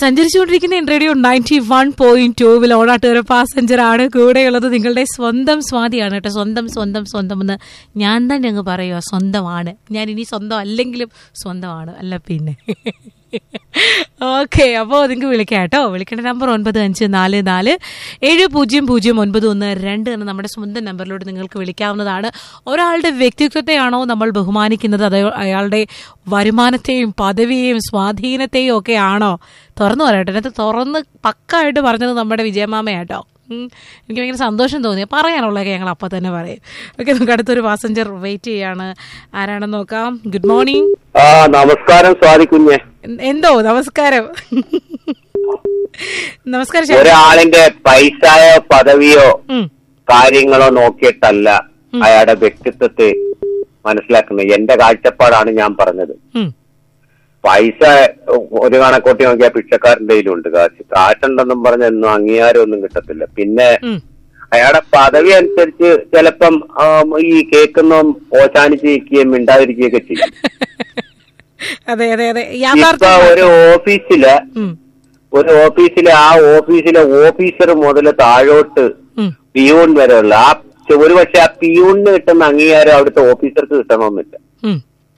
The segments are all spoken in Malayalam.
സഞ്ചരിച്ചുകൊണ്ടിരിക്കുന്ന എൻ റേഡിയോ നയൻറ്റി വൺ പോയിന്റ് ടൂവിൽ ഓണാട്ടുകാര പാസഞ്ചർ ആണ് കൂടെയുള്ളത് നിങ്ങളുടെ സ്വന്തം സ്വാതിയാണ് കേട്ടോ സ്വന്തം സ്വന്തം സ്വന്തം എന്ന് ഞാൻ തന്നെ അങ്ങ് പറയുക സ്വന്തമാണ് ഞാൻ ഇനി സ്വന്തം അല്ലെങ്കിലും സ്വന്തമാണ് അല്ല പിന്നെ ഓക്കെ അപ്പോൾ നിങ്ങൾക്ക് വിളിക്കാം കേട്ടോ വിളിക്കേണ്ട നമ്പർ ഒൻപത് അഞ്ച് നാല് നാല് ഏഴ് പൂജ്യം പൂജ്യം ഒൻപത് ഒന്ന് രണ്ട് എന്ന നമ്മുടെ സ്വന്തം നമ്പറിലൂടെ നിങ്ങൾക്ക് വിളിക്കാവുന്നതാണ് ഒരാളുടെ വ്യക്തിത്വത്തെയാണോ നമ്മൾ ബഹുമാനിക്കുന്നത് അതോ അയാളുടെ വരുമാനത്തെയും പദവിയെയും സ്വാധീനത്തെയും ഒക്കെ ആണോ തുറന്നു പറയട്ടെ അതിനകത്ത് തുറന്ന് പക്കായിട്ട് പറഞ്ഞത് നമ്മുടെ വിജയമാമയാട്ടോ ഉം. എനിക്ക് ഭയങ്കര സന്തോഷം തോന്നി പറയാനുള്ളതൊക്കെ ഞങ്ങൾ അപ്പം തന്നെ പറയും ഓക്കെ നമുക്ക് അടുത്തൊരു പാസഞ്ചർ വെയിറ്റ് ചെയ്യാണ് ആരാണെന്ന് നോക്കാം ഗുഡ് മോർണിംഗ് ആ നമസ്കാരം സ്വാതി കുഞ്ഞെ എന്തോ നമസ്കാരം നമസ്കാരം ചേട്ടാ. ഒരാളിന്റെ പൈസയോ പദവിയോ ഉം, കാര്യങ്ങളോ നോക്കിയിട്ടല്ല അയാളുടെ വ്യക്തിത്വത്തെ മനസ്സിലാക്കുന്നത് എന്റെ കാഴ്ചപ്പാടാണ് ഞാൻ പറഞ്ഞത് ഉം, പൈസ ഒരു കണക്കൂട്ടി നോക്കിയാൽ പിച്ചക്കാരന്റെ കയ്യിലുണ്ട് കാശ് കാശുണ്ടെന്നും പറഞ്ഞ ഒന്നും അംഗീകാരമൊന്നും കിട്ടത്തില്ല പിന്നെ ഉം. അയാളുടെ പദവി അനുസരിച്ച് ചിലപ്പം ആം, ഈ കേൾക്കുന്ന ഓശാനിച്ചിരിക്കുകയും മിണ്ടാതിരിക്കുകയൊക്കെ ചെയ്യും അതെ അതെ അതെ ഇപ്പൊ യാഥാർത്ഥ്യം ഒരു ഓഫീസില് ഉം, ഒരു ഓഫീസിലെ ആ ഓഫീസിലെ ഓഫീസർ മുതൽ താഴോട്ട് ഉം, പിയൂൺ വരെയുള്ള ആ ഒരു പക്ഷെ ആ പിയൂണിന് കിട്ടുന്ന അംഗീകാരം അവിടുത്തെ ഓഫീസർക്ക് കിട്ടണമെന്നില്ല ഉം.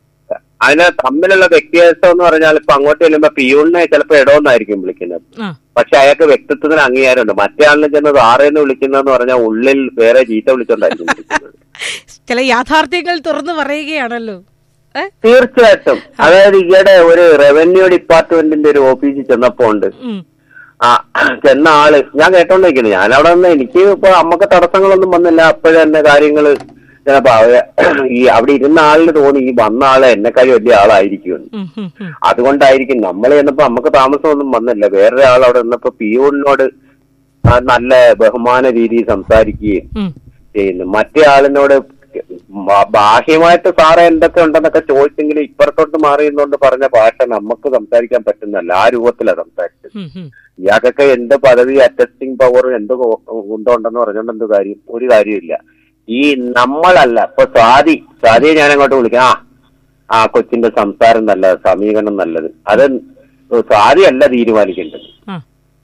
അതിന് തമ്മിലുള്ള വ്യത്യാസം എന്ന് പറഞ്ഞാൽ ഇപ്പൊ അങ്ങോട്ട് ചെല്ലുമ്പോ പിയൂണിനെ ചിലപ്പോ ഇടമെന്നായിരിക്കും വിളിക്കുന്നത് ആ, പക്ഷെ അയാൾക്ക് വ്യക്തിത്വത്തിന് അംഗീകാരമുണ്ട് മറ്റേ ആളിനെ ചെന്ന് ആറേന്ന് വിളിക്കുന്നതെന്ന് പറഞ്ഞാൽ ഉള്ളിൽ വേറെ ചീത്ത വിളിച്ചോണ്ടായിരിക്കും വിളിക്കുന്നത് ചില യാഥാർത്ഥ്യങ്ങൾ തുറന്നു പറയുകയാണല്ലോ ഏ? തീർച്ചയായിട്ടും അതായത് ഈയിടെ ഒരു റവന്യൂ ഡിപ്പാർട്ട്മെന്റിന്റെ ഒരു ഓഫീസിൽ ചെന്നപ്പോ ഉണ്ട് ഉം, ആ ചെന്ന ആള് ഞാൻ കേട്ടോണ്ടിരിക്കുന്നു ഞാൻ അവിടെ നിന്ന് എനിക്ക് ഇപ്പൊ അമ്മക്ക് തടസ്സങ്ങളൊന്നും വന്നില്ല അപ്പോഴെ തന്നെ കാര്യങ്ങള് ചിലപ്പോ അവ- ഈ അവിടെ ഇരുന്ന ആളിന് തോന്നി ഈ വന്ന ആള് എന്നെക്കാൾ വലിയ ആളായിരിക്കുമെന്ന് ഉം, ഉം, ഉം. അതുകൊണ്ടായിരിക്കും നമ്മൾ ചെന്നപ്പോ നമുക്ക് താമസമൊന്നും വന്നില്ല വേറൊരു ആൾ അവിടെ നിന്നപ്പോ പിയൂണിനോട് ആ നല്ല ബഹുമാന രീതിയിൽ സംസാരിക്കുകയും ഉം, ചെയ്യുന്നു മറ്റേ ആളിനോട് ബാ- ബാഹ്യമായിട്ട് സാറേ എന്തൊക്കെ ഉണ്ടെന്നൊക്കെ ചോദിച്ചെങ്കിലും ഇപ്പുറത്തോട്ട് മാറിയെന്നുകൊണ്ട് പറഞ്ഞ ഭാഷ നമുക്ക് സംസാരിക്കാൻ പറ്റുന്നല്ല ആ രൂപത്തിലാണ് സംസാരിച്ചത് ഉം, ഉം. ഇയാൾക്കൊക്കെ എന്ത് പദവി അറ്റസ്റ്റിംഗ് പവർ എന്ത് ഉണ്ടോണ്ടെന്ന് പറഞ്ഞോണ്ട് എന്ത് കാര്യം ഒരു കാര്യമില്ല ഈ നമ്മളല്ല ഇപ്പൊ സ്വാതി സ്വാതിയെ ഞാൻ അങ്ങോട്ട് വിളിക്കാം ആ ആ കൊച്ചിന്റെ സംസാരം നല്ലത് സമീപനം നല്ലത് അത് സ്വാതി അല്ല തീരുമാനിക്കേണ്ടത് ആ,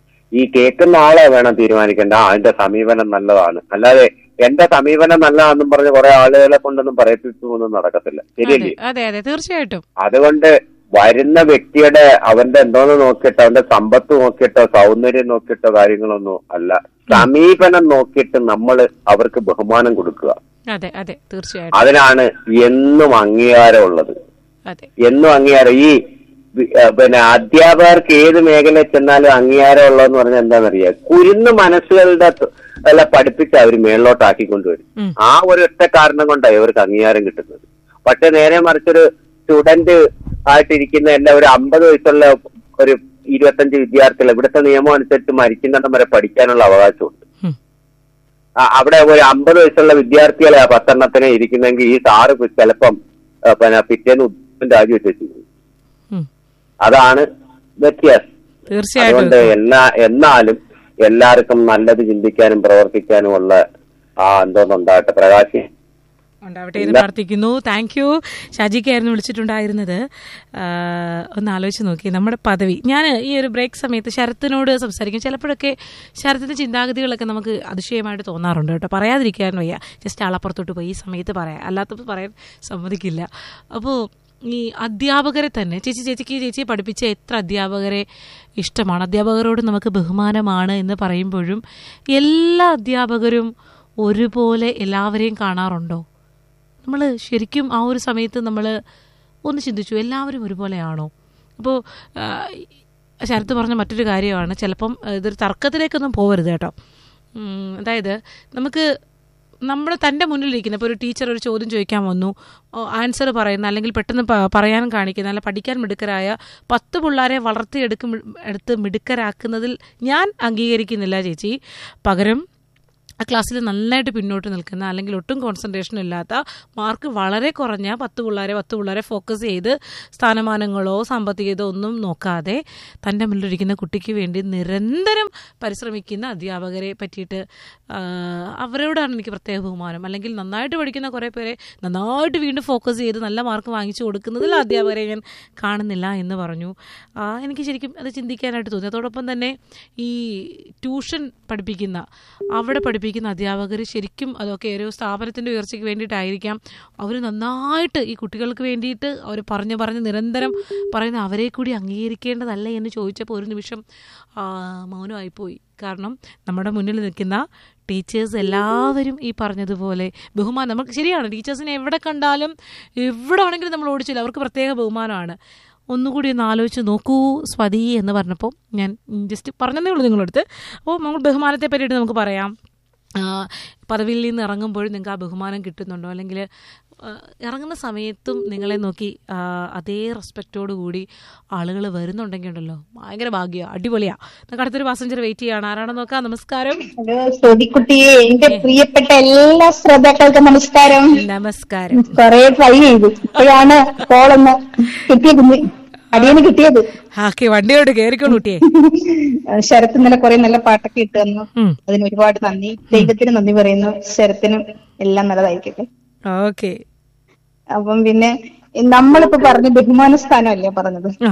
ഈ കേൾക്കുന്ന ആളെ വേണം തീരുമാനിക്കേണ്ട ആ അതിന്റെ സമീപനം നല്ലതാണ് അല്ലാതെ എന്റെ സമീപനം നല്ലതാണെന്നും പറഞ്ഞ് കുറെ ആളുകളെ കൊണ്ടൊന്നും പറയിപ്പിച്ചൊന്നും നടക്കത്തില്ല ശരിയല്ലേ അതെ അതെ അതെ തീർച്ചയായിട്ടും അതുകൊണ്ട് വരുന്ന വ്യക്തിയുടെ അവന്റെ എന്തോന്ന് നോക്കിയിട്ടോ അവന്റെ സമ്പത്ത് നോക്കിയിട്ടോ സൗന്ദര്യം നോക്കിയിട്ടോ കാര്യങ്ങളൊന്നും അല്ല സമീപനം നോക്കിയിട്ട് നമ്മൾ അവർക്ക് ബഹുമാനം കൊടുക്കുക അതെ അതെ തീർച്ചയായിട്ടും അതിനാണ് എന്നും അംഗീകാരമുള്ളത് അതെ എന്നും അംഗീകാരം ഈ വി- ആ, പിന്നെ അധ്യാപകർക്ക് ഏത് മേഖലയിൽ ചെന്നാലും അംഗീകാരം ഉള്ളതെന്ന് പറഞ്ഞാൽ എന്താണെന്നറിയാം കുരുന്ന് മനസ്സുകളുടെ ത- എല്ലാം പഠിപ്പിച്ച് അവർ മേളിലോട്ടാക്കി കൊണ്ടുവരും ഉം. ആ ഒരു ഒറ്റ കാരണം കൊണ്ടാണ് ഇവർക്ക് അംഗീകാരം കിട്ടുന്നത് പക്ഷെ നേരെ മറിച്ചൊരു സ്റ്റുഡന്റ് ആയിട്ടിരിക്കുന്ന എല്ലാ ഒരു അമ്പത് വയസ്സുള്ള ഒരു ഇരുപത്തഞ്ച് വിദ്യാർത്ഥികൾ ഇവിടുത്തെ നിയമം അനുസരിച്ച് മരിക്കുന്നിടം വരെ പഠിക്കാനുള്ള അവകാശമുണ്ട് ഉം, ആ, അവിടെ ഒരു അമ്പത് വയസ്സുള്ള വിദ്യാർത്ഥികളെ പത്തെണ്ണത്തിന് ഇരിക്കുന്നെങ്കിൽ ഈ സാറ് ചിലപ്പം ആ, പിന്നെ പിറ്റേന്ന് ഉദ്യോഗം രാജിവെച്ചു ഉം. അതാണ് വ്യത്യാസം തീർച്ചയായിട്ടും അതുകൊണ്ട് എല്ലാ എന്നാലും എല്ലാവർക്കും നല്ലത് ചിന്തിക്കാനും പ്രവർത്തിക്കാനും ഉള്ള ആ എന്തോന്നുണ്ടാകട്ടെ പ്രകാശി ഉണ്ടാവട്ടെ എന്ന് പ്രാർത്ഥിക്കുന്നു താങ്ക് യു ഷാജിക്കായിരുന്നു വിളിച്ചിട്ടുണ്ടായിരുന്നത് ആ, ഒന്ന് ആലോചിച്ച് നോക്കി നമ്മുടെ പദവി ഞാൻ ഈ ഒരു ബ്രേക്ക് സമയത്ത് ശരത്തിനോട് സംസാരിക്കും ചിലപ്പോഴൊക്കെ ശരത്തിന്റെ ചിന്താഗതികളൊക്കെ നമുക്ക് അതിശയമായിട്ട് തോന്നാറുണ്ട് കേട്ടോ പറയാതിരിക്കാൻ വയ്യ ജസ്റ്റ് ആളപ്പുറത്തോട്ട് പോയി ഈ സമയത്ത് പറയാം അല്ലാത്തപ്പോൾ പറയാൻ സമ്മതിക്കില്ല അപ്പോൾ ഈ അധ്യാപകരെ തന്നെ ചേച്ചി ചേച്ചിക്ക് ചേച്ചിയെ പഠിപ്പിച്ച എത്ര അധ്യാപകരെ ഇഷ്ടമാണ് അധ്യാപകരോട് നമുക്ക് ബഹുമാനമാണ് എന്ന് പറയുമ്പോഴും എല്ലാ അധ്യാപകരും ഒരുപോലെ എല്ലാവരെയും കാണാറുണ്ടോ നമ്മൾ ശരിക്കും ആ ഒരു സമയത്ത് നമ്മൾ ഒന്ന് ചിന്തിച്ചു എല്ലാവരും ഒരുപോലെയാണോ അപ്പോൾ ശരത്ത് പറഞ്ഞ മറ്റൊരു കാര്യമാണ് ചിലപ്പം ആ, ഇതൊരു തർക്കത്തിലേക്കൊന്നും പോകരുത് കേട്ടോ ഉം, അതായത് നമുക്ക് നമ്മൾ തൻ്റെ മുന്നിലിരിക്കുന്ന ഇപ്പോൾ ഒരു ടീച്ചർ ഒരു ചോദ്യം ചോദിക്കാൻ വന്നു ആൻസർ പറയുന്ന അല്ലെങ്കിൽ പെട്ടെന്ന് പ- പറയാൻ കാണിക്കുന്ന അല്ലെങ്കിൽ പഠിക്കാൻ മിടുക്കരായ പത്ത് പിള്ളേരെ വളർത്തിയെടുക്കും എടുത്ത് മിടുക്കരാക്കുന്നതിൽ ഞാൻ അംഗീകരിക്കുന്നില്ല ചേച്ചി പകരം ആ ക്ലാസ്സിൽ നന്നായിട്ട് പിന്നോട്ട് നിൽക്കുന്ന അല്ലെങ്കിൽ ഒട്ടും കോൺസെൻട്രേഷൻ ഇല്ലാത്ത മാർക്ക് വളരെ കുറഞ്ഞ പത്ത് പിള്ളേരെ പത്ത് പിള്ളേരെ ഫോക്കസ് ചെയ്ത് സ്ഥാനമാനങ്ങളോ സാമ്പത്തികതയോ ഒന്നും നോക്കാതെ തൻ്റെ മുന്നിലിരിക്കുന്ന കുട്ടിക്ക് വേണ്ടി നിരന്തരം പരിശ്രമിക്കുന്ന അധ്യാപകരെ പറ്റിയിട്ട് ആ, അവരോടാണ് എനിക്ക് പ്രത്യേക ബഹുമാനം അല്ലെങ്കിൽ നന്നായിട്ട് പഠിക്കുന്ന കുറേ പേരെ നന്നായിട്ട് വീണ്ടും ഫോക്കസ് ചെയ്ത് നല്ല മാർക്ക് വാങ്ങിച്ചു കൊടുക്കുന്നതിൽ അധ്യാപകരെ ഞാൻ കാണുന്നില്ല എന്ന് പറഞ്ഞു ആ, എനിക്ക് ശരിക്കും അത് ചിന്തിക്കാനായിട്ട് തോന്നി അതോടൊപ്പം തന്നെ ഈ ട്യൂഷൻ പഠിപ്പിക്കുന്ന അവിടെ പഠിപ്പിക്കുന്ന അധ്യാപകർ ശരിക്കും അതൊക്കെ ഒരു സ്ഥാപനത്തിൻ്റെ ഉയർച്ചയ്ക്ക് വേണ്ടിയിട്ടായിരിക്കാം അവർ നന്നായിട്ട് ഈ കുട്ടികൾക്ക് വേണ്ടിയിട്ട് അവർ പറഞ്ഞു പറഞ്ഞ് നിരന്തരം പറയുന്ന അവരെ കൂടി അംഗീകരിക്കേണ്ടതല്ലേ എന്ന് ചോദിച്ചപ്പോൾ ഒരു നിമിഷം ആ, മൗനമായിപ്പോയി കാരണം നമ്മുടെ മുന്നിൽ നിൽക്കുന്ന ടീച്ചേഴ്സ് എല്ലാവരും ഈ പറഞ്ഞതുപോലെ ബഹുമാനം നമുക്ക് ശരിയാണ് ടീച്ചേഴ്സിനെ എവിടെ കണ്ടാലും എവിടെ ആണെങ്കിലും നമ്മൾ ഓടിച്ചില്ല അവർക്ക് പ്രത്യേക ബഹുമാനമാണ് ഒന്നുകൂടി ഒന്ന് ആലോചിച്ച് നോക്കൂ സ്വതി എന്ന് പറഞ്ഞപ്പോൾ ഞാൻ ജസ്റ്റ് പറഞ്ഞതേ ഉള്ളൂ നിങ്ങളടുത്ത് അപ്പോൾ നമ്മൾ ബഹുമാനത്തെ പറ്റിയിട്ട് നമുക്ക് പറയാം ആ, പദവിയിൽ നിന്ന് ഇറങ്ങുമ്പോൾ നിങ്ങൾക്ക് ആ ബഹുമാനം കിട്ടുന്നുണ്ടോ അല്ലെങ്കിൽ ആ, ഇറങ്ങുന്ന സമയത്തും നിങ്ങളെ നോക്കി ആ, അതേ റെസ്പെക്റ്റോടു കൂടി ആളുകൾ വരുന്നുണ്ടെങ്കിൽ ഉണ്ടല്ലോ ഭയങ്കര ഭാഗ്യമാണ് അടിപൊളിയാണ് നമുക്ക് അടുത്തൊരു പാസഞ്ചർ വെയിറ്റ് ചെയ്യാണ് ആരാണെന്ന് നോക്കാം നമസ്കാരം ഹലോ ശ്രുതിക്കുട്ടിയെ എന്റെ പ്രിയപ്പെട്ട എല്ലാ ശ്രോതാക്കൾക്കും നമസ്കാരം നമസ്കാരം കൊറേ ട്രൈ ചെയ്തു ഇപ്പോഴാണ് കോളൊന്ന് കിട്ടിയത് ഇന്ന്. അടിയന് കിട്ടിയത് ആക്കെ വണ്ടിയോട് കയറിക്കോളൂ കുട്ടിയെ ശരത്ത് ഇന്നലെ കുറെ നല്ല പാട്ടൊക്കെ ഇട്ട് തന്നു ഉം. അതിന് ഒരുപാട് നന്ദി ദൈവത്തിന് നന്ദി പറയുന്നു ശരത്തിനും എല്ലാം നല്ലതായിരിക്കട്ടെ ഓക്കെ അപ്പം പിന്നെ നമ്മളിപ്പോ പറഞ്ഞ ബഹുമാന സ്ഥാനമല്ലേ പറഞ്ഞത് ആ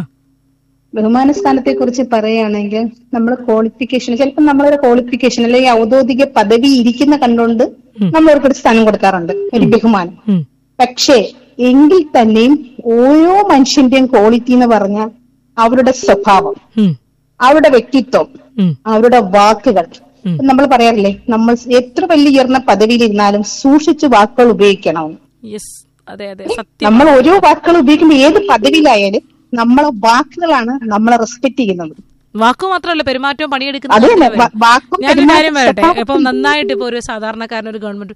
ബഹുമാന സ്ഥാനത്തെ കുറിച്ച് പറയുകയാണെങ്കിൽ നമ്മൾ ക്വാളിഫിക്കേഷൻ ചിലപ്പോൾ നമ്മളൊരു ക്വാളിഫിക്കേഷൻ അല്ലെങ്കിൽ ഔദ്യോഗിക പദവി ഇരിക്കുന്ന കണ്ടുകൊണ്ട് നമ്മൾ ഒരു സ്ഥാനം കൊടുക്കാറുണ്ട് ഒരു ബഹുമാനം ഉം. പക്ഷേ എങ്കിൽ തന്നെയും ഓരോ മനുഷ്യന്റെയും ക്വാളിറ്റി എന്ന് പറഞ്ഞാൽ അവരുടെ സ്വഭാവം ഉം. അവരുടെ വ്യക്തിത്വം ഉം. അവരുടെ വാക്കുകൾ നമ്മൾ പറയാറില്ലേ നമ്മൾ എത്ര വലിയ ഉയർന്ന പദവിയിലിരുന്നാലും സൂക്ഷിച്ച് വാക്കുകൾ ഉപയോഗിക്കണം യെസ് അതെ അതെ സത്യം നമ്മൾ ഓരോ വാക്കുകൾ ഉപയോഗിക്കുമ്പോൾ ഏത് പദവിയിലായാലും നമ്മളെ വാക്കുകളാണ് നമ്മളെ റെസ്പെക്ട് ചെയ്യുന്നത് വാക്കു മാത്രമല്ല പെരുമാറ്റവും അത് തന്നെ പണിയെടുക്കുന്ന വാ- വാക്കും ഞാനൊരു കാര്യം പെരുമാറ്റവും പറയട്ടെ സ്വഭാവവും ഇപ്പം നന്നായിട്ട് ഇപ്പൊ ഒരു സാധാരണക്കാരൻ ഒരു ഗവൺമെന്റ്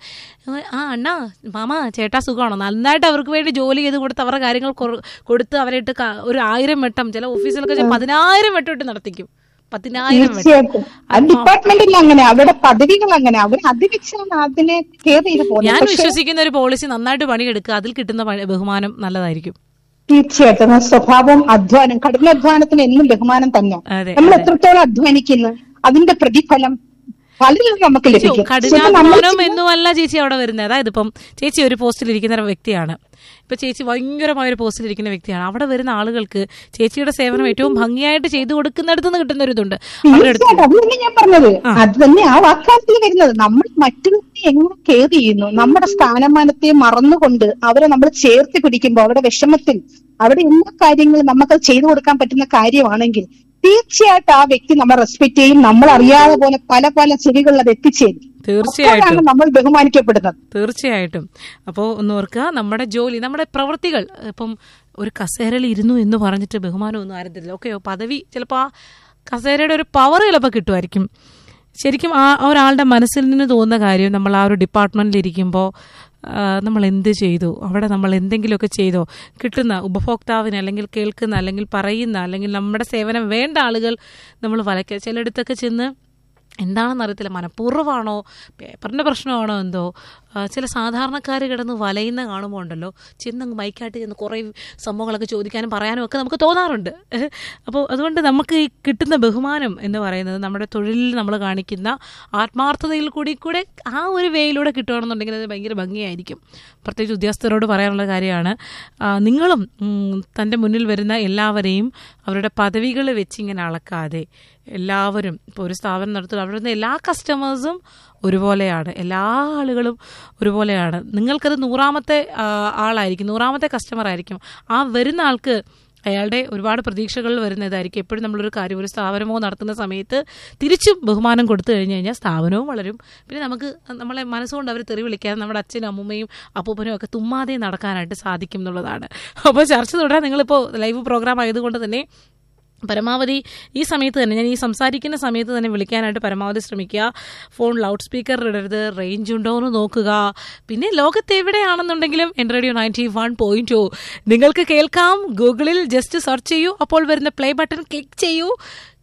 ആ അണ്ണാ മാമ ചേട്ടാ സുഖമാണോ നന്നായിട്ട് അവർക്ക് വേണ്ടി ജോലി ചെയ്ത് കൊടുത്ത് അവരുടെ കാര്യങ്ങൾ കൊറ- കൊടുത്ത് അവരായിട്ട് ക- ഒരു ആയിരം വട്ടം ചില ഓഫീസിലൊക്കെ ഞാൻ പതിനായിരം വട്ടം ഇട്ട് നടത്തിക്കും പതിനായിരം വട്ടം തീർച്ചയായിട്ടും അത് ഡിപ്പാർട്ട്മെന്റിൽ അങ്ങനെ അവരുടെ പദവികൾ അങ്ങനെ അവർ അത് വെച്ചാണ് അതിനെ കെയർ ചെയ്ത് ഞാൻ പോകുന്നത് പക്ഷെ വിശ്വസിക്കുന്ന ഒരു പോളിസി നന്നായിട്ട് പണിയെടുക്കുക അതിൽ കിട്ടുന്ന പണി- ബഹുമാനം നല്ലതായിരിക്കും തീർച്ചയായിട്ടും ആ സ്വഭാവം അധ്വാനം കഠിനാധ്വാനത്തിന് എന്നും ബഹുമാനം തന്നെ അതെ, നമ്മൾ എത്രത്തോളം അധ്വാനിക്കുന്നു അതിന്റെ പ്രതിഫലം പലരും നമുക്ക് ലഭിക്കും ശരിക്കും നമ്മൾ കഠിനാധ്വാനം എന്നുമല്ല ചേച്ചി അവിടെ വരുന്നത് അതായത് ഇപ്പം ചേച്ചി ഒരു പോസ്റ്റിൽ ഇരിക്കുന്ന ഒരു വ്യക്തിയാണ് ഇപ്പൊ ചേച്ചി ഭയങ്കരമായ ഒരു പോസ്റ്റിൽ ഇരിക്കുന്ന വ്യക്തിയാണ് അവിടെ വരുന്ന ആളുകൾക്ക് ചേച്ചിയുടെ സേവനം ഏറ്റവും ഭംഗിയായിട്ട് ചെയ്തു കൊടുക്കുന്നിടത്ത് നിന്ന് കിട്ടുന്ന ഒരു ഇതുണ്ട് അവരുടെ അടുത്ത് തീർച്ചയായിട്ടും അത് തന്നെ ഞാൻ പറഞ്ഞത് അത് തന്നെ ആ വാക്കാലത്തിൽ വരുന്നത് നമ്മൾ മറ്റുള്ളവരെ എങ്ങനെ കെയർ ചെയ്യുന്നു നമ്മുടെ സ്ഥാനമാനത്തെ മറന്നുകൊണ്ട് അവരെ നമ്മൾ ചേർത്ത് പിടിക്കുമ്പോൾ അവരുടെ വിഷമത്തിൽ അവിടെ എല്ലാ കാര്യങ്ങളും നമുക്ക് ചെയ്തു കൊടുക്കാൻ പറ്റുന്ന കാര്യമാണെങ്കിൽ തീർച്ചയായിട്ടും ആ വ്യക്തി നമ്മളെ റെസ്പെക്ട് ചെയ്യും നമ്മൾ അറിയാതെ പോലെ പല പല ചെവികളിൽ അത് എത്തിച്ചേരും തീർച്ചയായിട്ടും അപ്പോഴാണ് നമ്മൾ ബഹുമാനിക്കപ്പെടുന്നത് തീർച്ചയായിട്ടും അപ്പോൾ ഒന്ന് ഓർക്കുക നമ്മുടെ ജോലി നമ്മുടെ പ്രവൃത്തികൾ ഇപ്പം ഒരു കസേരയിൽ ഇരുന്നു എന്ന് പറഞ്ഞിട്ട് ബഹുമാനമൊന്നും ആരും തരില്ല ഓക്കെ പദവി ചിലപ്പോൾ ആ കസേരയുടെ ഒരു പവർ ചിലപ്പോൾ കിട്ടുമായിരിക്കും ശരിക്കും ആ ആ ഒരാളുടെ മനസ്സിൽ നിന്ന് തോന്നുന്ന കാര്യം നമ്മൾ ആ ഒരു ഡിപ്പാർട്ട്മെന്റിൽ ഇരിക്കുമ്പോൾ നമ്മൾ എന്ത് ചെയ്തു അവിടെ നമ്മൾ എന്തെങ്കിലുമൊക്കെ ചെയ്തോ കിട്ടുന്ന ഉപഭോക്താവിന് അല്ലെങ്കിൽ കേൾക്കുന്ന അല്ലെങ്കിൽ പറയുന്ന അല്ലെങ്കിൽ നമ്മുടെ സേവനം വേണ്ട ആളുകൾ നമ്മൾ വലയ്ക്കുക ചിലയിടത്തൊക്കെ ചെന്ന് എന്താണെന്ന് അറിയത്തില്ല മനഃപൂർവ്വമാണോ പേപ്പറിന്റെ പ്രശ്നമാണോ എന്തോ ആ, ചില സാധാരണക്കാർ കിടന്ന് വലയുന്ന കാണുമ്പോൾ ഉണ്ടല്ലോ ചെന്നങ്ങ് മൈക്കായിട്ട് ചെന്ന് കുറേ സംഭവങ്ങളൊക്കെ ചോദിക്കാനും പറയാനും ഒക്കെ നമുക്ക് തോന്നാറുണ്ട് അപ്പോൾ അതുകൊണ്ട് നമുക്ക് ഈ കിട്ടുന്ന ബഹുമാനം എന്ന് പറയുന്നത് നമ്മുടെ തൊഴിലിൽ നമ്മൾ കാണിക്കുന്ന ആത്മാർത്ഥതയിൽ കൂടി കൂടെ ആ ഒരു വേയിലൂടെ കിട്ടുകയാണെന്നുണ്ടെങ്കിൽ അത് ഭയങ്കര ഭംഗിയായിരിക്കും പ്രത്യേകിച്ച് ഉദ്യോഗസ്ഥരോട് പറയാനുള്ള കാര്യമാണ് ആ, നിങ്ങളും ഉം, തൻ്റെ മുന്നിൽ വരുന്ന എല്ലാവരെയും അവരുടെ പദവികൾ വെച്ച് ഇങ്ങനെ അളക്കാതെ എല്ലാവരും ഇപ്പോൾ ഒരു സ്ഥാപനം നടത്തുക അവിടെ വരുന്ന എല്ലാ കസ്റ്റമേഴ്സും ഒരുപോലെയാണ് എല്ലാ ആളുകളും ഒരുപോലെയാണ് നിങ്ങൾക്കത് നൂറാമത്തെ ആ, ആളായിരിക്കും നൂറാമത്തെ കസ്റ്റമർ ആയിരിക്കും ആ വരുന്ന ആൾക്ക് അയാളുടെ ഒരുപാട് പ്രതീക്ഷകൾ വരുന്നതായിരിക്കും എപ്പോഴും നമ്മളൊരു കാര്യം ഒരു സ്ഥാപനമോ നടത്തുന്ന സമയത്ത് തിരിച്ചും ബഹുമാനം കൊടുത്തു കഴിഞ്ഞു കഴിഞ്ഞാൽ സ്ഥാപനവും വളരും പിന്നെ നമുക്ക് നമ്മളെ മനസ്സുകൊണ്ട് അവർ തെറി വിളിക്കാതെ നമ്മുടെ അച്ഛനും അമ്മൂമ്മയും അപ്പൂപ്പനും ഒക്കെ തുമ്മാതെ നടക്കാനായിട്ട് സാധിക്കും എന്നുള്ളതാണ് അപ്പോൾ ചർച്ച തുടരാൻ നിങ്ങളിപ്പോൾ ലൈവ് പ്രോഗ്രാം ആയതുകൊണ്ട് തന്നെ പരമാവധി ഈ സമയത്ത് തന്നെ ഞാൻ ഈ സംസാരിക്കുന്ന സമയത്ത് തന്നെ വിളിക്കാനായിട്ട് പരമാവധി ശ്രമിക്കുക ഫോൺ ലൗഡ് സ്പീക്കർ ഇടരുത് റേഞ്ച് ഉണ്ടോ എന്ന് നോക്കുക പിന്നെ ലോകത്ത് എവിടെയാണെന്നുണ്ടെങ്കിലും എൻ്റെ radio ninety one point two നിങ്ങൾക്ക് കേൾക്കാം ഗൂഗിളിൽ ജസ്റ്റ് സെർച്ച് ചെയ്യൂ അപ്പോൾ വരുന്ന പ്ലേ ബട്ടൺ ക്ലിക്ക് ചെയ്യൂ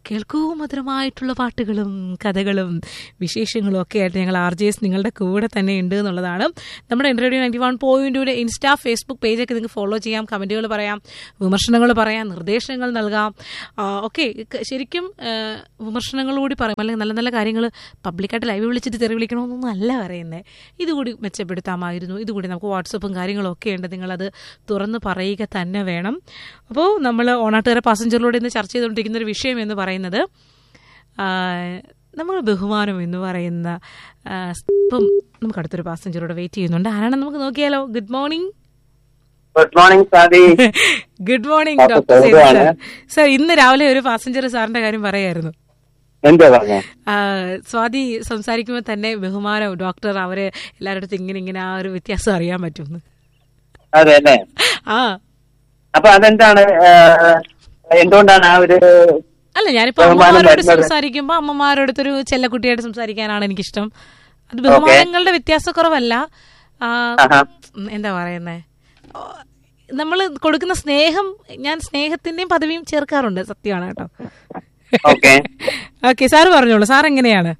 കേൾക്കൂ മധുരമായിട്ടുള്ള പാട്ടുകളും കഥകളും വിശേഷങ്ങളും ഒക്കെ ആയിട്ട് ഞങ്ങൾ ആർ ജെ എസ് നിങ്ങളുടെ കൂടെ തന്നെ ഉണ്ട് എന്നുള്ളതാണ് നമ്മുടെ റേഡിയോ നയൻറ്റി വൺ പോയിന്റിയുടെ ഇൻസ്റ്റാ ഫേസ്ബുക്ക് പേജൊക്കെ നിങ്ങൾക്ക് ഫോളോ ചെയ്യാം കമൻറ്റുകൾ പറയാം വിമർശനങ്ങൾ പറയാം നിർദ്ദേശങ്ങൾ നൽകാം ഓക്കെ ശരിക്കും ആ, വിമർശനങ്ങളോടി പറയാം അല്ലെങ്കിൽ നല്ല നല്ല കാര്യങ്ങൾ പബ്ലിക്കായിട്ട് ലൈവ് വിളിച്ചിട്ട് തെറി വിളിക്കണമെന്നൊന്നും അല്ല പറയുന്നത് ഇതുകൂടി മെച്ചപ്പെടുത്താമായിരുന്നു ഇതുകൂടി നമുക്ക് വാട്സപ്പും കാര്യങ്ങളും ഒക്കെ ഉണ്ട് നിങ്ങളത് തുറന്ന് പറയുക തന്നെ വേണം അപ്പോൾ നമ്മൾ ഓണാട്ടുകാരെ പാസഞ്ചറിലൂടെ ഇന്ന് ചർച്ച ചെയ്തുകൊണ്ടിരിക്കുന്ന ഒരു വിഷയം എന്ന് പറയുന്നത് ആ, നമ്മൾ ബഹുമാനം എന്ന് പറയുന്ന ആ, ഇപ്പം നമുക്ക് അടുത്തൊരു പാസഞ്ചറോട് വെയിറ്റ് ചെയ്യുന്നുണ്ട് ആരാണെന്ന് നമുക്ക് നോക്കിയാലോ ഗുഡ് മോർണിംഗ് ഗുഡ് മോർണിംഗ് സാദി good morning doctor doctor Sethu സേതുവാണ്. സാർ സാർ ഇന്ന് രാവിലെ ഒരു പാസഞ്ചർ സാറിന്റെ കാര്യം പറയായിരുന്നു എന്താ പറഞ്ഞ ആ, സ്വാതി സംസാരിക്കുമ്പോൾ തന്നെ ബഹുമാനം ഡോക്ടർ അവരെ എല്ലാവരുടെ അടുത്തും ഇങ്ങനെ ഇങ്ങനെ ആ ഒരു വ്യത്യാസം അറിയാൻ പറ്റുമെന്ന് അതെ അല്ലേ ആ അപ്പൊ അതെന്താണ് ആ, എന്തുകൊണ്ടാണ് ആ ഒരു അല്ല ഞാനിപ്പോ ബഹുമാനം അമ്മമാരോട് വരുന്നത്. സംസാരിക്കുമ്പോ അമ്മമാരോടത്തൊരു ചെല്ലക്കുട്ടിയായിട്ട് സംസാരിക്കാനാണ് എനിക്കിഷ്ടം അത് ബഹുമാനങ്ങളുടെ വ്യത്യാസക്കുറവല്ല ആ, ആഹാ. ഉം, എന്താ പറയുന്നേ നമ്മൾ കൊടുക്കുന്ന സ്നേഹം ഞാൻ സ്നേഹത്തിന്റെയും പദവിയും ചേർക്കാറുണ്ട് സത്യമാണ് കേട്ടോ ഓക്കെ ഓക്കെ സാറ് പറഞ്ഞോളൂ സാർ എങ്ങനെയാണ്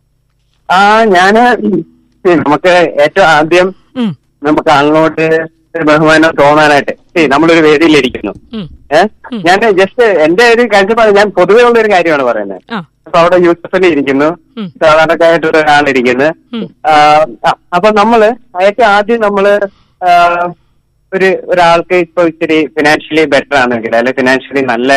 ആ ഞാന് നമുക്ക് ഏറ്റവും ആദ്യം ഉം, നമുക്ക് അങ്ങോട്ട് ഒരു ബഹുമാനം തോന്നാനായിട്ട് ശരി നമ്മളൊരു വേദിയിലിരിക്കുന്നു ഉം, ഏഹ് ഞാൻ ജസ്റ്റ് എന്റെ ഒരു കാഴ്ചപ്പാട് ഞാൻ പൊതുവെ ഉള്ള ഒരു കാര്യമാണ് പറയുന്നത് ആ അപ്പൊ അവിടെ യൂസഫലി ഇരിക്കുന്നു ഉം. സാധാരണക്കാരായിട്ടുള്ള ഒരാളിരിക്കുന്നു ഉം. ആ, ആ, അപ്പൊ നമ്മള് ഏറ്റവും ആദ്യം നമ്മള് ആ, ഒരു ഒരാൾക്ക് ഇപ്പൊ ഇച്ചിരി ഫിനാൻഷ്യലി ബെറ്റർ ആണെങ്കിൽ അല്ലെ ഫിനാൻഷ്യലി നല്ല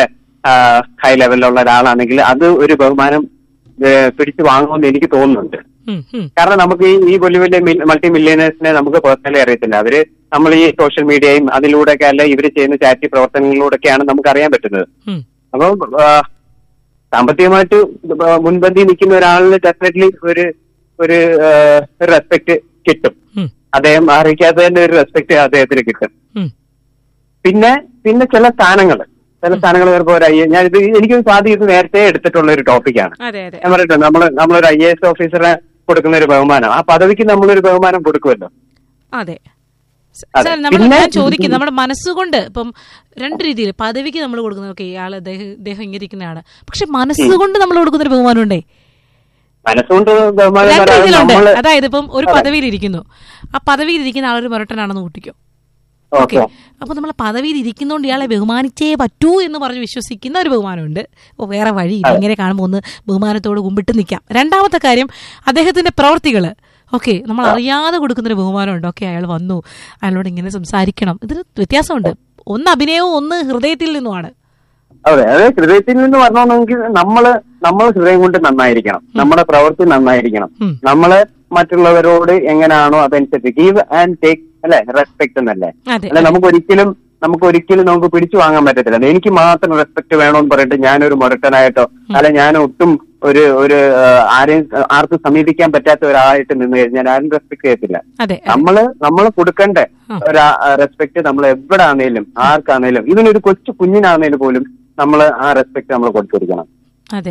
ഹൈ ലെവലിലുള്ള ഒരാളാണെങ്കിൽ അത് ഒരു ബഹുമാനം ഏ, പിടിച്ചു വാങ്ങുമെന്ന് എനിക്ക് തോന്നുന്നുണ്ട് ഉം, ഉം, കാരണം നമുക്ക് ഈ ഈ വലിയ വലിയ മൾട്ടി മില്ലിയനേഴ്സിനെ നമുക്ക് പേഴ്സണലി അറിയത്തില്ല അവര് നമ്മൾ ഈ സോഷ്യൽ മീഡിയയും അതിലൂടെയൊക്കെ അല്ല ഇവർ ചെയ്യുന്ന ചാരിറ്റി പ്രവർത്തനങ്ങളിലൂടെയൊക്കെയാണ് നമുക്ക് അറിയാൻ പറ്റുന്നത് ഉം, അപ്പം ആ, സാമ്പത്തികമായിട്ട് മുൻപന്തി നിൽക്കുന്ന ഒരാളിന് ഡെഫിനറ്റ്ലി ഒരു ഒരു റെസ്പെക്ട് കിട്ടും ഉം, അദ്ദേഹം അറിയിക്കാത്തതിന്റെ ഒരു റെസ്പെക്ട് അദ്ദേഹത്തിന് കിട്ടും ഉം. പിന്നെ പിന്നെ ചില സ്ഥാനങ്ങൾ ചില സ്ഥാനങ്ങൾ വരുമ്പോൾ ഒരു ഐ ഞാൻ ഇത് എനിക്ക് സ്വാധീനം ഇത് നേരത്തെ എടുത്തിട്ടുള്ള ഒരു ടോപ്പിക്കാണ് അതെ അതെ ഞാൻ പറയട്ടെ നമ്മൾ നമ്മളൊരു ഐ എ എസ് ഓഫീസറെ കൊടുക്കുന്ന ഒരു ബഹുമാനം ആ പദവിക്ക് നമ്മളൊരു ബഹുമാനം കൊടുക്കുമല്ലോ അതെ സ- അതെ. സാർ നമ്മൾ പിന്നെ- ഞാൻ ചോദിക്കും നമ്മുടെ മനസ്സുകൊണ്ട് ഇപ്പം രണ്ട് രീതിയിൽ പദവിക്ക് നമ്മൾ കൊടുക്കുന്നത് ഓക്കെ ഇയാൾ അദ്ദേഹം ഇദ്ദേഹം ഇങ്ങനെ ഇരിക്കുന്നതാണ് പക്ഷെ മനസ്സുകൊണ്ട് നമ്മൾ കൊടുക്കുന്ന ഒരു ബഹുമാനം ഉണ്ടേ മനസ്സുകൊണ്ട് ബഹുമാനം രണ്ട് തരാതെ രീതിയിലുണ്ട് നമ്മള് അതായത് ഇപ്പം ഒരു പദവിയിൽ ഇരിക്കുന്നു ആ പദവിയിൽ ഇരിക്കുന്ന ആളൊരു മുരട്ടനാണെന്ന് കൂട്ടിക്കോ ഓക്കെ ഓക്കെ അപ്പൊ നമ്മൾ പദവിയിൽ ഇരിക്കുന്നോണ്ട് ഇയാളെ ബഹുമാനിച്ചേ പറ്റൂ എന്ന് പറഞ്ഞ് വിശ്വസിക്കുന്ന ഒരു ബഹുമാനമുണ്ട് ഓ വേറെ വഴിയില്ല ഇങ്ങനെ കാണുമ്പോൾ ഒന്ന് ബഹുമാനത്തോട് കുമ്പിട്ട് നിൽക്കാം രണ്ടാമത്തെ കാര്യം അദ്ദേഹത്തിന്റെ പ്രവർത്തികള് ഓക്കെ നമ്മൾ അറിയാതെ കൊടുക്കുന്ന ഒരു ബഹുമാനമുണ്ട് ഓക്കെ അയാൾ വന്നു അയാളോട് ഇങ്ങനെ സംസാരിക്കണം ഇതിന് വ്യത്യാസമുണ്ട് ഒന്ന് അഭിനയവും ഒന്ന് ഹൃദയത്തിൽ നിന്നുമാണ് അതെ അതെ ഹൃദയത്തിൽ നിന്ന് വരണമെങ്കിൽ നമ്മള് നമ്മൾ ഹൃദയം കൊണ്ട് നന്നായിരിക്കണം നമ്മുടെ പ്രവൃത്തി നന്നായിരിക്കണം ഉം. നമ്മള് മറ്റുള്ളവരോട് എങ്ങനെയാണോ അതനുസരിച്ച് ഗീവ് ആൻഡ് ടേക്ക് അല്ലെ റെസ്പെക്ട് എന്നല്ലേ അതെ അല്ലെ നമുക്ക് ഒരിക്കലും നമുക്ക് ഒരിക്കലും നമുക്ക് പിടിച്ചു വാങ്ങാൻ പറ്റത്തില്ല എനിക്ക് മാത്രം റെസ്പെക്ട് വേണമെന്ന് പറഞ്ഞിട്ട് ഞാനൊരു മുരട്ടനായിട്ടോ അല്ലെ ഞാൻ ഒട്ടും ഒരു ഒരു ആ, ആരെയും ആർക്കും സമീപിക്കാൻ പറ്റാത്ത ഒരാളായിട്ട് നിന്ന് കഴിഞ്ഞാൽ ആരും റെസ്പെക്ട് ചെയ്യത്തില്ല അതെ നമ്മള് നമ്മൾ കൊടുക്കേണ്ട ആ. ഒരു റെസ്പെക്ട് നമ്മൾ എവിടെ ആണേലും ആർക്കാണേലും ഇതിനൊരു കൊച്ചു കുഞ്ഞിനാണേലും പോലും നമ്മൾ ആ റെസ്പെക്ട് നമ്മൾ കൊടുത്തിരിക്കണം അതെ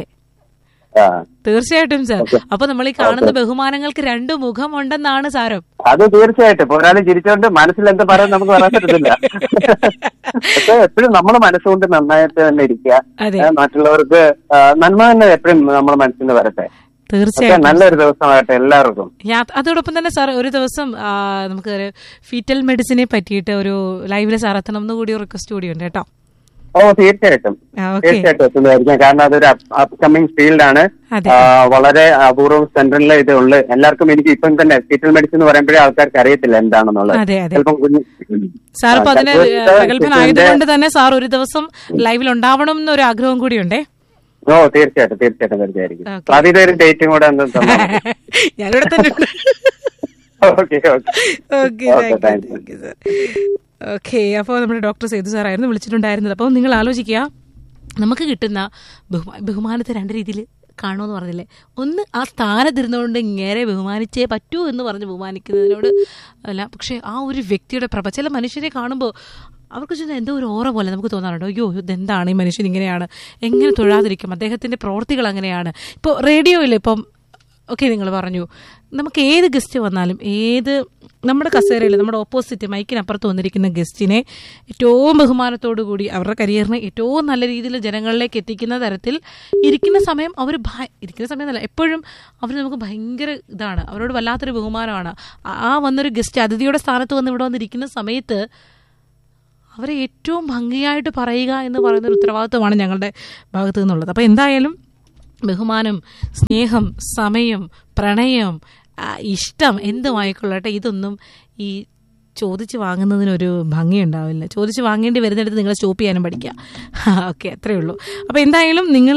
ആ. തീർച്ചയായിട്ടും സാർ അപ്പൊ നമ്മൾ ഈ കാണുന്ന ബഹുമാനങ്ങൾക്ക് രണ്ട് മുഖമുണ്ടെന്നാണ് സാരം അത് തീർച്ചയായിട്ടും ഇപ്പൊ ഒരാൾ ചിരിച്ചോണ്ട് മനസ്സിൽ എന്താ പറയാൻ നമുക്ക് പറയാൻ പറ്റത്തില്ല പക്ഷെ എപ്പോഴും നമ്മൾ മനസ്സുകൊണ്ട് നന്നായിട്ട് തന്നെ ഇരിക്കുക അതെ ഏ, മറ്റുള്ളവർക്ക് ആ, നന്മ തന്നെ എപ്പോഴും നമ്മുടെ മനസ്സിൽ നിന്ന് വരട്ടെ ഒക്കെ തീർച്ചയായിട്ടും നല്ലൊരു ദിവസമാകട്ടെ എല്ലാവർക്കും യാ- അതോടൊപ്പം തന്നെ സാർ ഒരു ദിവസം ആ, നമുക്ക് ഒരു ഫീറ്റൽ മെഡിസിനെ പറ്റിയിട്ട് ഒരു ലൈവില് സാർ എത്തണം എന്ന് കൂടി റിക്വസ്റ്റ് കൂടി ഉണ്ട് കേട്ടോ ഓ തീർച്ചയായിട്ടും ആ, ഓക്കെ തീർച്ചയായിട്ടും എത്തുന്നതായിരിക്കും കാരണം അതൊരു അപ്കമിങ് ഫീൽഡാണ് അതെ ആ, വളരെ അപൂർവം സെന്ററിലെ ഇത് ഉള്ളു എല്ലാവർക്കും എനിക്ക് ഇപ്പം തന്നെ ഫീറ്റൽ മെഡിസിൻ എന്ന് പറയുമ്പോഴേ ആൾക്കാർക്ക് അറിയത്തില്ല എന്താണെന്നുള്ളത് അതെ അതെ ചിലപ്പം കുഞ്ഞ് സാർ ഇപ്പൊ ആ, അതിന് ചിലപ്പോൾ പ്രഗത്ഭനായതുകൊണ്ട് തന്നെ സാർ ഒരു ദിവസം ലൈവിൽ ഉണ്ടാവണം എന്നൊരു ആഗ്രഹം കൂടിയുണ്ടേ ഓ തീർച്ചയായിട്ടും തീർച്ചയായിട്ടും തീർച്ചയായിരിക്കും ഓക്കെ. സാധ്യത ഒരു ഡേറ്റും കൂടെ ഒന്ന് ഞാനിവിടെ തന്നെ ഉണ്ട് okay okay okay Okay, thank thank you sir okay അപ്പോൾ നമ്മുടെ ഡോക്ടർ സേതു സാറായിരുന്നു വിളിച്ചിട്ടുണ്ടായിരുന്നത് അപ്പോൾ നിങ്ങൾ ആലോചിക്കുക നമുക്ക് കിട്ടുന്ന ബഹുമാ ബഹുമാനത്തെ രണ്ട് രീതിയിൽ കാണുമെന്ന് പറഞ്ഞില്ലേ ഒന്ന് ആ സ്ഥാനത്തിരുന്നുകൊണ്ട് ഇങ്ങനെ ബഹുമാനിച്ചേ പറ്റൂ എന്ന് പറഞ്ഞ് ബഹുമാനിക്കുന്നതിനോട് അല്ല പക്ഷേ ആ ഒരു വ്യക്തിയുടെ പ്രഭ ചില മനുഷ്യരെ കാണുമ്പോൾ അവർക്ക് ചെന്ന് എന്തോ ഒരു ഓറ പോലെ നമുക്ക് തോന്നാറുണ്ട് അയ്യോ ഇതെന്താണ് ഈ മനുഷ്യൻ ഇങ്ങനെയാണ് എങ്ങനെ തൊഴാതിരിക്കും അദ്ദേഹത്തിൻ്റെ പ്രവൃത്തികൾ അങ്ങനെയാണ് ഇപ്പോൾ റേഡിയോയിൽ ഇപ്പം ഓക്കെ നിങ്ങൾ പറഞ്ഞു നമുക്ക് ഏത് ഗസ്റ്റ് വന്നാലും ഏത് നമ്മുടെ കസേരയിൽ നമ്മുടെ ഓപ്പോസിറ്റ് മൈക്കിനപ്പുറത്ത് വന്നിരിക്കുന്ന ഗസ്റ്റിനെ ഏറ്റവും ബഹുമാനത്തോടു കൂടി അവരുടെ കരിയറിനെ ഏറ്റവും നല്ല രീതിയിൽ ജനങ്ങളിലേക്ക് എത്തിക്കുന്ന തരത്തിൽ ഇരിക്കുന്ന സമയം അവർ ഇരിക്കുന്ന സമയം എന്നല്ല എപ്പോഴും അവർ നമുക്ക് ഭയങ്കര ഇതാണ് അവരോട് വല്ലാത്തൊരു ബഹുമാനമാണ് ആ- ആ വന്നൊരു ഗസ്റ്റ് അതിഥിയുടെ സ്ഥാനത്ത് വന്ന് ഇവിടെ വന്നിരിക്കുന്ന സമയത്ത് അവരെ ഏറ്റവും ഭംഗിയായിട്ട് പറയുക എന്ന് പറയുന്ന ഒരു ഉത്തരവാദിത്വമാണ് ഞങ്ങളുടെ ഭാഗത്തു നിന്നുള്ളത് അപ്പോൾ എന്തായാലും ബഹുമാനം സ്നേഹം സമയം പ്രണയം ആ, ഇഷ്ടം എന്തുമായിക്കൊള്ളട്ടെ ഇതൊന്നും ഈ ചോദിച്ച് വാങ്ങുന്നതിനൊരു ഭംഗി ഉണ്ടാവില്ല ചോദിച്ച് വാങ്ങേണ്ടി വരുന്നിടത്ത് നിങ്ങൾ സ്റ്റോപ്പ് ചെയ്യാനും പഠിക്കുക ഓക്കെ അത്രയേ ഉള്ളൂ അപ്പോൾ എന്തായാലും നിങ്ങൾ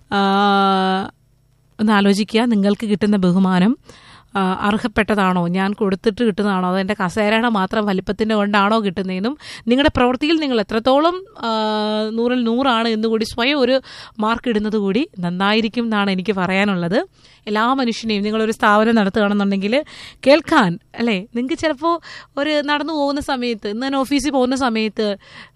ഒന്ന് ആലോചിക്കുക നിങ്ങൾക്ക് കിട്ടുന്ന ബഹുമാനം ആ, അർഹപ്പെട്ടതാണോ ഞാൻ കൊടുത്തിട്ട് കിട്ടുന്നതാണോ അതോ എൻ്റെ കസേരയുടെ മാത്രം വലിപ്പത്തിൻ്റെ കൊണ്ടാണോ കിട്ടുന്നതെന്നും നിങ്ങളുടെ പ്രവൃത്തിയിൽ നിങ്ങൾ എത്രത്തോളം ആ, നൂറിൽ നൂറാണ് എന്നുകൂടി സ്വയം ഒരു മാർക്ക് ഇടുന്നത് കൂടി നന്നായിരിക്കും എന്നാണ് എനിക്ക് പറയാനുള്ളത് എല്ലാ മനുഷ്യനെയും നിങ്ങളൊരു സ്ഥാപനം നടത്തുകയാണെന്നുണ്ടെങ്കിൽ കേൾക്കാൻ അല്ലേ നിങ്ങൾക്ക് ചിലപ്പോൾ ഒരു നടന്നു പോകുന്ന സമയത്ത് ഇന്ന് തന്നെ ഓഫീസിൽ പോകുന്ന സമയത്ത്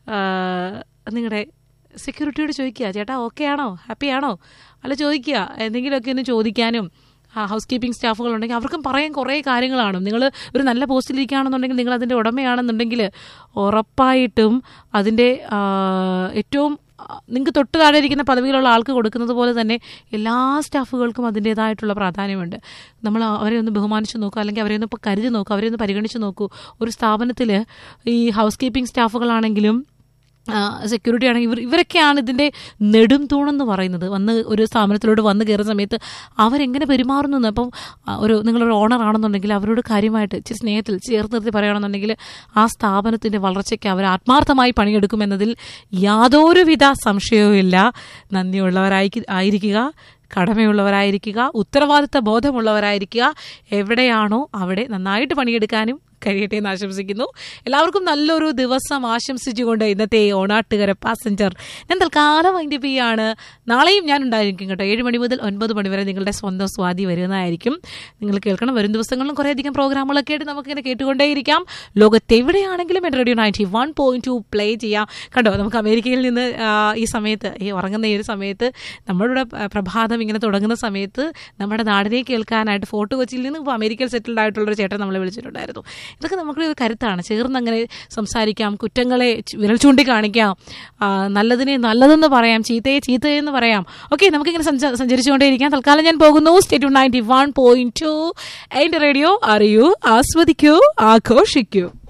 നിങ്ങളുടെ സെക്യൂരിറ്റിയോട് ചോദിക്കുക ചേട്ടാ ഓക്കെ ആണോ ഹാപ്പി ആണോ അല്ല ചോദിക്കുക എന്തെങ്കിലുമൊക്കെ ഒന്ന് ചോദിക്കാനും ഹൗസ് കീപ്പിംഗ് സ്റ്റാഫുകളുണ്ടെങ്കിൽ അവർക്കും പറയാൻ കുറേ കാര്യങ്ങളാണ് നിങ്ങൾ ഒരു നല്ല പോസ്റ്റിലിരിക്കുകയാണെന്നുണ്ടെങ്കിൽ നിങ്ങൾ അതിൻ്റെ ഉടമയാണെന്നുണ്ടെങ്കിൽ ഉറപ്പായിട്ടും അതിൻ്റെ ആ, ഏറ്റവും നിങ്ങൾക്ക് തൊട്ട് താഴെ ഇരിക്കുന്ന പദവിയിലുള്ള ആൾക്ക് കൊടുക്കുന്നത് പോലെ തന്നെ എല്ലാ സ്റ്റാഫുകൾക്കും അതിൻ്റേതായിട്ടുള്ള പ്രാധാന്യമുണ്ട് നമ്മൾ അവരെ ഒന്ന് ബഹുമാനിച്ച് നോക്കുക അല്ലെങ്കിൽ അവരെ ഒന്ന് ഇപ്പോൾ കരുതി നോക്കുക അവരെ ഒന്ന് പരിഗണിച്ച് നോക്കൂ ഒരു സ്ഥാപനത്തിൽ ഈ ഹൗസ് കീപ്പിംഗ് സ്റ്റാഫുകളാണെങ്കിലും സെക്യൂരിറ്റി ആണെങ്കിൽ ഇവർ ഇവരൊക്കെയാണ് ഇതിൻ്റെ നെടും തൂണെന്ന് പറയുന്നത് വന്ന് ഒരു സ്ഥാപനത്തിലോട്ട് വന്ന് കയറുന്ന സമയത്ത് അവരെങ്ങനെ പെരുമാറുന്നു എന്ന് അപ്പം ആ, ഒരു നിങ്ങളൊരു ഓണർ ആണെന്നുണ്ടെങ്കിൽ അവരോട് കാര്യമായിട്ട് ഇച്ചിരി സ്നേഹത്തിൽ ചേർത്ത് നിർത്തി പറയുകയാണെന്നുണ്ടെങ്കിൽ ആ സ്ഥാപനത്തിൻ്റെ വളർച്ചയ്ക്ക് അവർ ആത്മാർത്ഥമായി പണിയെടുക്കുമെന്നതിൽ യാതൊരുവിധ സംശയവുമില്ല നന്ദിയുള്ളവരായി ആയിരിക്കുക കടമയുള്ളവരായിരിക്കുക ഉത്തരവാദിത്ത ബോധമുള്ളവരായിരിക്കുക എവിടെയാണോ അവിടെ നന്നായിട്ട് പണിയെടുക്കാനും കഴിയട്ടെ എന്ന് ആശംസിക്കുന്നു എല്ലാവർക്കും നല്ലൊരു ദിവസം ആശംസിച്ചുകൊണ്ട് ഇന്നത്തെ ഓണാട്ടുകര പാസഞ്ചർ ഞാൻ തൽക്കാലം അതിൻ്റെ പി ആണ് നാളെയും ഞാൻ ഉണ്ടായിരിക്കും കേട്ടോ ഏഴ് മണി മുതൽ ഒൻപത് മണി വരെ നിങ്ങളുടെ സ്വന്തം സ്വാതി വരുന്നതായിരിക്കും നിങ്ങൾ കേൾക്കണം വരും ദിവസങ്ങളിലും കുറേയധികം പ്രോഗ്രാമുകളൊക്കെ ആയിട്ട് നമുക്കിങ്ങനെ കേട്ടുകൊണ്ടേയിരിക്കാം ലോകത്ത് എവിടെയാണെങ്കിലും എൻ്റെ radio ninety one point two play ചെയ്യാം കണ്ടോ നമുക്ക് അമേരിക്കയിൽ നിന്ന് ആ, ഈ സമയത്ത് ഈ ഉറങ്ങുന്ന ഈ ഒരു സമയത്ത് നമ്മളുടെ ആ, പ്രഭാതം ഇങ്ങനെ തുടങ്ങുന്ന സമയത്ത് നമ്മുടെ നാടിനെ കേൾക്കാനായിട്ട് ഫോർട്ട് കൊച്ചിയിൽ നിന്ന് ഇപ്പോൾ അമേരിക്കയിൽ സെറ്റിൽഡ് ആയിട്ടുള്ള ഒരു ചേട്ടൻ നമ്മളെ വിളിച്ചിട്ടുണ്ടായിരുന്നു ഇതൊക്കെ നമുക്ക് ഒരു കരുത്താണ് ചേർന്ന് അങ്ങനെ സംസാരിക്കാം കുറ്റങ്ങളെ ചു- വിരൽ ചൂണ്ടി കാണിക്കാം ആ, നല്ലതിനെ നല്ലതെന്ന് പറയാം ചീത്തയെ ചീത്തയെന്ന് പറയാം ഓക്കെ നമുക്കിങ്ങനെ സഞ്ച- സഞ്ചരിച്ചുകൊണ്ടേയിരിക്കാം തൽക്കാലം ഞാൻ പോകുന്നു state ninety one point two എൻ്റെ റേഡിയോ അറിയൂ ആസ്വദിക്കൂ ആഘോഷിക്കൂ